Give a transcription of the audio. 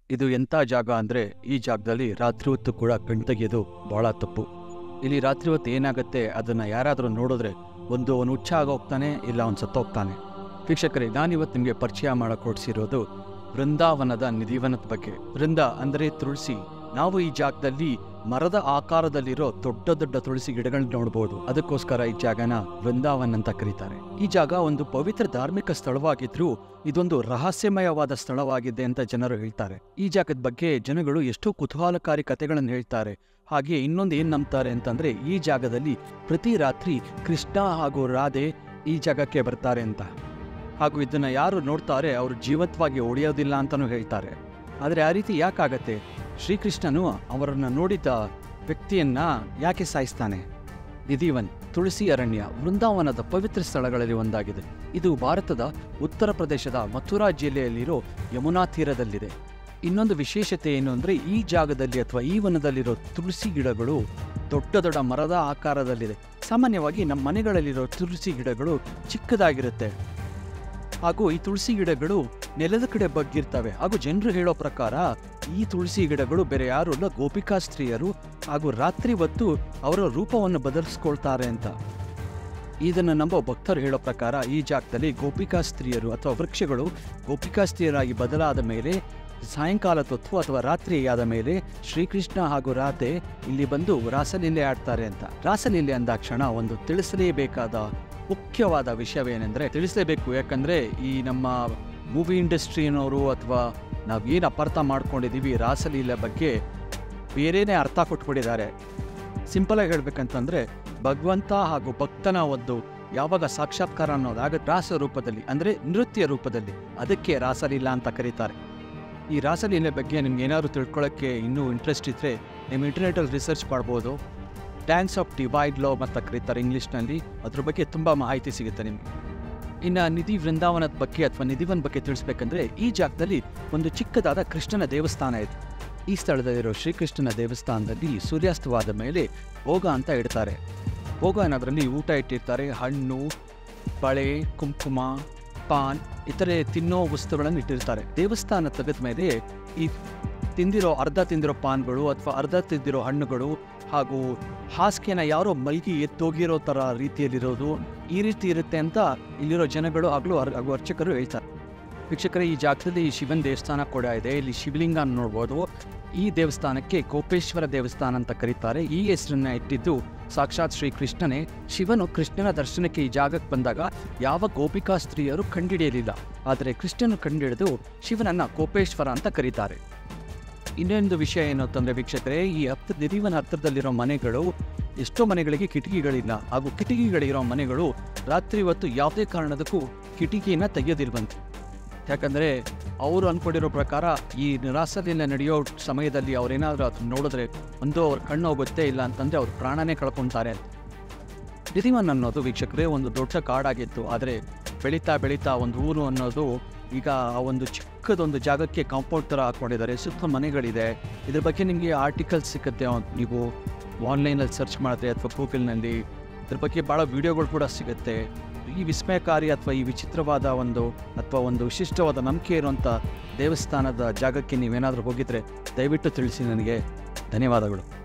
ಇದು ಎಂಥ ಜಾಗ ಅಂದರೆ ಈ ಜಾಗದಲ್ಲಿ ರಾತ್ರಿ ಹೊತ್ತು ಕೂಡ ಕಣ್ ತೆಗೆಯೋದು ಬಹಳ ತಪ್ಪು ಇಲ್ಲಿ ರಾತ್ರಿ ಹೊತ್ತು ಏನಾಗುತ್ತೆ ಅದನ್ನು ಯಾರಾದರೂ ನೋಡಿದ್ರೆ ಒಂದು ಅವನು ಹುಚ್ಚ ಆಗೋಗ್ತಾನೆ ಇಲ್ಲ ಅವನು ಸತ್ತೋಗ್ತಾನೆ ವೀಕ್ಷಕರೇ ನಾನಿವತ್ತು ನಿಮಗೆ ಪರಿಚಯ ಮಾಡಿಕೊಡ್ಸಿರೋದು ವೃಂದಾವನದ ನಿಧಿವನದ ಬಗ್ಗೆ ವೃಂದ ಅಂದರೆ ತುಳಸಿ ನಾವು ಈ ಜಾಗದಲ್ಲಿ ಮರದ ಆಕಾರದಲ್ಲಿರೋ ದೊಡ್ಡ ದೊಡ್ಡ ತುಳಸಿ ಗಿಡಗಳನ್ನ ನೋಡ್ಬೋದು ಅದಕ್ಕೋಸ್ಕರ ಈ ಜಾಗನ ವೃಂದಾವನ್ ಅಂತ ಕರೀತಾರೆ ಈ ಜಾಗ ಒಂದು ಪವಿತ್ರ ಧಾರ್ಮಿಕ ಸ್ಥಳವಾಗಿದ್ರೂ ಇದೊಂದು ರಹಸ್ಯಮಯವಾದ ಸ್ಥಳವಾಗಿದೆ ಅಂತ ಜನರು ಹೇಳ್ತಾರೆ ಈ ಜಾಗದ ಬಗ್ಗೆ ಜನಗಳು ಎಷ್ಟೋ ಕುತೂಹಲಕಾರಿ ಕಥೆಗಳನ್ನು ಹೇಳ್ತಾರೆ ಹಾಗೆ ಇನ್ನೊಂದು ಏನ್ ನಂಬ್ತಾರೆ ಅಂತಂದ್ರೆ ಈ ಜಾಗದಲ್ಲಿ ಪ್ರತಿ ರಾತ್ರಿ ಕೃಷ್ಣ ಹಾಗೂ ರಾಧೆ ಈ ಜಾಗಕ್ಕೆ ಬರ್ತಾರೆ ಅಂತ ಹಾಗೂ ಇದನ್ನ ಯಾರು ನೋಡ್ತಾರೆ ಅವರು ಜೀವಂತವಾಗಿ ಉಳಿಯೋದಿಲ್ಲ ಅಂತಾನೂ ಹೇಳ್ತಾರೆ ಆದರೆ ಆ ರೀತಿ ಯಾಕಾಗತ್ತೆ ಶ್ರೀಕೃಷ್ಣನು ಅವರನ್ನ ನೋಡಿದ ವ್ಯಕ್ತಿಯನ್ನ ಯಾಕೆ ಸಾಯಿಸ್ತಾನೆ ನಿಧಿವನ್ ತುಳಸಿ ಅರಣ್ಯ ವೃಂದಾವನದ ಪವಿತ್ರ ಸ್ಥಳಗಳಲ್ಲಿ ಒಂದಾಗಿದೆ ಇದು ಭಾರತದ ಉತ್ತರ ಪ್ರದೇಶದ ಮಥುರಾ ಜಿಲ್ಲೆಯಲ್ಲಿರೋ ಯಮುನಾ ತೀರದಲ್ಲಿದೆ ಇನ್ನೊಂದು ವಿಶೇಷತೆ ಏನು ಅಂದರೆ ಈ ಜಾಗದಲ್ಲಿ ಅಥವಾ ಈ ವನದಲ್ಲಿರೋ ತುಳಸಿ ಗಿಡಗಳು ದೊಡ್ಡ ದೊಡ್ಡ ಮರದ ಆಕಾರದಲ್ಲಿದೆ ಸಾಮಾನ್ಯವಾಗಿ ನಮ್ಮ ಮನೆಗಳಲ್ಲಿರೋ ತುಳಸಿ ಗಿಡಗಳು ಚಿಕ್ಕದಾಗಿರುತ್ತೆ ಹಾಗೂ ಈ ತುಳಸಿ ಗಿಡಗಳು ನೆಲದ ಕಡೆ ಬಗ್ಗಿರ್ತವೆ ಹಾಗೂ ಜನರು ಹೇಳೋ ಪ್ರಕಾರ ಈ ತುಳಸಿ ಗಿಡಗಳು ಬೇರೆ ಯಾರು ಅಲ್ಲ ಗೋಪಿಕಾ ಸ್ತ್ರೀಯರು ಹಾಗೂ ರಾತ್ರಿ ಹೊತ್ತು ಅವರ ರೂಪವನ್ನು ಬದಲಿಸ್ಕೊಳ್ತಾರೆ ಅಂತ ಇದನ್ನು ನಂಬೋ ಭಕ್ತರು ಹೇಳೋ ಪ್ರಕಾರ ಈ ಜಾಗದಲ್ಲಿ ಗೋಪಿಕಾ ಸ್ತ್ರೀಯರು ಅಥವಾ ವೃಕ್ಷಗಳು ಗೋಪಿಕಾ ಸ್ತ್ರೀಯರಾಗಿ ಬದಲಾದ ಮೇಲೆ ಸಾಯಂಕಾಲ ಹೊತ್ತು ಅಥವಾ ರಾತ್ರಿ ಆದ ಮೇಲೆ ಶ್ರೀಕೃಷ್ಣ ಹಾಗೂ ರಾಧೆ ಇಲ್ಲಿ ಬಂದು ರಾಸಲೀಲೆ ಆಡ್ತಾರೆ ಅಂತ ರಾಸಲೀಲೆ ಅಂದಾಕ್ಷಣ ಒಂದು ತಿಳಿಸಲೇಬೇಕಾದ ಮುಖ್ಯವಾದ ವಿಷಯವೇನೆಂದರೆ ತಿಳಿಸಲೇಬೇಕು ಯಾಕಂದ್ರೆ ಈ ನಮ್ಮ ಮೂವಿ ಇಂಡಸ್ಟ್ರಿನವರು ಅಥವಾ ನಾವು ಏನು ಅಪಾರ್ಥ ಮಾಡ್ಕೊಂಡಿದ್ದೀವಿ ರಾಸಲೀಲೆ ಬಗ್ಗೆ ಬೇರೆನೇ ಅರ್ಥ ಕೊಟ್ಬಿಟ್ಟಿದ್ದಾರೆ ಸಿಂಪಲಾಗಿ ಹೇಳ್ಬೇಕಂತಂದ್ರೆ ಭಗವಂತ ಹಾಗೂ ಭಕ್ತನ ಒಂದು ಯಾವಾಗ ಸಾಕ್ಷಾತ್ಕಾರ ಅನ್ನೋದಾಗುತ್ತೆ ರಾಸ ರೂಪದಲ್ಲಿ ಅಂದರೆ ನೃತ್ಯ ರೂಪದಲ್ಲಿ ಅದಕ್ಕೆ ರಾಸಲೀಲಾ ಅಂತ ಕರೀತಾರೆ ಈ ರಾಸಲೀಲೆ ಬಗ್ಗೆ ನಿಮ್ಗೆ ಏನಾದ್ರು ತಿಳ್ಕೊಳ್ಳೋಕ್ಕೆ ಇನ್ನೂ ಇಂಟ್ರೆಸ್ಟ್ ಇದ್ದರೆ ನೀವು ಇಂಟರ್ನೆಟಲ್ಲಿ ರಿಸರ್ಚ್ ಮಾಡ್ಬೋದು ಡ್ಯಾನ್ಸ್ ಆಫ್ ಡಿವೈಡ್ ಲೋ ಅಂತ ಕರೀತಾರೆ ಇಂಗ್ಲೀಷ್ನಲ್ಲಿ ಅದ್ರ ಬಗ್ಗೆ ತುಂಬ ಮಾಹಿತಿ ಸಿಗುತ್ತೆ ನಿಮಗೆ ಇನ್ನು ನಿಧಿ ವೃಂದಾವನದ ಬಗ್ಗೆ ಅಥವಾ ನಿಧಿವನ್ ಬಗ್ಗೆ ತಿಳಿಸ್ಬೇಕಂದ್ರೆ ಈ ಜಾಗದಲ್ಲಿ ಒಂದು ಚಿಕ್ಕದಾದ ಕೃಷ್ಣನ ದೇವಸ್ಥಾನ ಇದೆ ಈ ಸ್ಥಳದಲ್ಲಿರೋ ಶ್ರೀಕೃಷ್ಣನ ದೇವಸ್ಥಾನದಲ್ಲಿ ಸೂರ್ಯಾಸ್ತವಾದ ಮೇಲೆ ಭೋಗ ಅಂತ ಇಡ್ತಾರೆ ಭೋಗ ಅನ್ನೋದ್ರಲ್ಲಿ ಊಟ ಇಟ್ಟಿರ್ತಾರೆ ಹಣ್ಣು ಬಳೆ ಕುಂಕುಮ ಪಾನ್ ಇತರೆ ತಿನ್ನೋ ವಸ್ತುಗಳನ್ನು ಇಟ್ಟಿರ್ತಾರೆ ದೇವಸ್ಥಾನ ತೆಗೆದ ಮೇಲೆ ಈ ತಿಂದಿರೋ ಅರ್ಧ ತಿಂದಿರೋ ಪಾನ್ಗಳು ಅಥವಾ ಅರ್ಧ ತಿಂದಿರೋ ಹಣ್ಣುಗಳು ಹಾಗೂ ಹಾಸಿಗೆನ ಯಾರೋ ಮಲ್ಗಿ ಎತ್ತೋಗಿರೋ ಥರ ರೀತಿಯಲ್ಲಿರೋದು ಈ ರೀತಿ ಇರುತ್ತೆ ಅಂತ ಇಲ್ಲಿರೋ ಜನಗಳು ಆಗಲೂ ಹಾಗೂ ಅರ್ಚಕರು ಹೇಳ್ತಾರೆ ವೀಕ್ಷಕರೇ ಈ ಜಾಗದಲ್ಲಿ ಶಿವನ ದೇವಸ್ಥಾನ ಕೂಡ ಇದೆ ಇಲ್ಲಿ ಶಿವಲಿಂಗ ನೋಡ್ಬೋದು ಈ ದೇವಸ್ಥಾನಕ್ಕೆ ಗೋಪೇಶ್ವರ ದೇವಸ್ಥಾನ ಅಂತ ಕರೀತಾರೆ ಈ ಹೆಸರನ್ನ ಇಟ್ಟಿದ್ದು ಸಾಕ್ಷಾತ್ ಶ್ರೀ ಕೃಷ್ಣನೇ ಶಿವನು ಕೃಷ್ಣನ ದರ್ಶನಕ್ಕೆ ಈ ಜಾಗಕ್ಕೆ ಬಂದಾಗ ಯಾವ ಗೋಪಿಕಾ ಸ್ತ್ರೀಯರು ಕಂಡಿಡಿಯಲಿಲ್ಲ ಆದರೆ ಕೃಷ್ಣನು ಕಂಡಿಡಿದು ಶಿವನನ್ನ ಗೋಪೇಶ್ವರ ಅಂತ ಕರೀತಾರೆ ಇನ್ನೊಂದು ವಿಷಯ ಏನು ಅಂತಂದ್ರೆ ವೀಕ್ಷಕರೇ ಈ ಹತ್ರ ನಿಧಿವನ ಹತ್ತಿರದಲ್ಲಿರೋ ಮನೆಗಳು ಎಷ್ಟೋ ಮನೆಗಳಿಗೆ ಕಿಟಕಿಗಳಿಲ್ಲ ಹಾಗೂ ಕಿಟಕಿಗಳಿರೋ ಮನೆಗಳು ರಾತ್ರಿ ಹೊತ್ತು ಯಾವುದೇ ಕಾರಣದಕ್ಕೂ ಕಿಟಕಿನ ತೆಗೆಯೋದಿಲ್ವಂತೆ ಯಾಕಂದರೆ ಅವರು ಅಂದ್ಕೊಂಡಿರೋ ಪ್ರಕಾರ ಈ ನಿರಾಸದಿಂದ ನಡೆಯೋ ಸಮಯದಲ್ಲಿ ಅವ್ರೇನಾದರೂ ಅದನ್ನ ನೋಡಿದ್ರೆ ಒಂದು ಅವ್ರ ಕಣ್ಣು ಹೋಗುತ್ತೆ ಇಲ್ಲ ಅಂತಂದರೆ ಅವ್ರ ಪ್ರಾಣನೇ ಕಳ್ಕೊತಾರೆ ಅಂತ ನಿಧಿವನ್ ಅನ್ನೋದು ವೀಕ್ಷಕರೇ ಒಂದು ದೊಡ್ಡ ಕಾಡಾಗಿತ್ತು ಆದರೆ ಬೆಳೀತಾ ಬೆಳೀತಾ ಒಂದು ಊರು ಅನ್ನೋದು ಈಗ ಆ ಒಂದು ಚಿಕ್ಕದೊಂದು ಜಾಗಕ್ಕೆ ಕಾಂಪೌಂಡ್ ಥರ ಹಾಕ್ಕೊಂಡಿದ್ದಾರೆ ಸುತ್ತ ಮನೆಗಳಿದೆ ಇದ್ರ ಬಗ್ಗೆ ನಿಮಗೆ ಆರ್ಟಿಕಲ್ಸ್ ಸಿಗುತ್ತೆ ಅವ್ನ್- ನೀವು ಆನ್ಲೈನಲ್ಲಿ ಸರ್ಚ್ ಮಾಡಿದ್ರೆ ಅಥವಾ ಗೂಗಲ್ನಲ್ಲಿ ಇದ್ರ ಬಗ್ಗೆ ಭಾಳ ವಿಡಿಯೋಗಳು ಕೂಡ ಸಿಗುತ್ತೆ ಈ ವಿಸ್ಮಯಕಾರಿ ಅಥವಾ ಈ ವಿಚಿತ್ರವಾದ ಒಂದು ಅಥವಾ ಒಂದು ವಿಶಿಷ್ಟವಾದ ನಂಬಿಕೆ ಇರುವಂಥ ದೇವಸ್ಥಾನದ ಜಾಗಕ್ಕೆ ನೀವೇನಾದರೂ ಹೋಗಿದ್ರೆ ದಯವಿಟ್ಟು ತಿಳಿಸಿ ನನಗೆ ಧನ್ಯವಾದಗಳು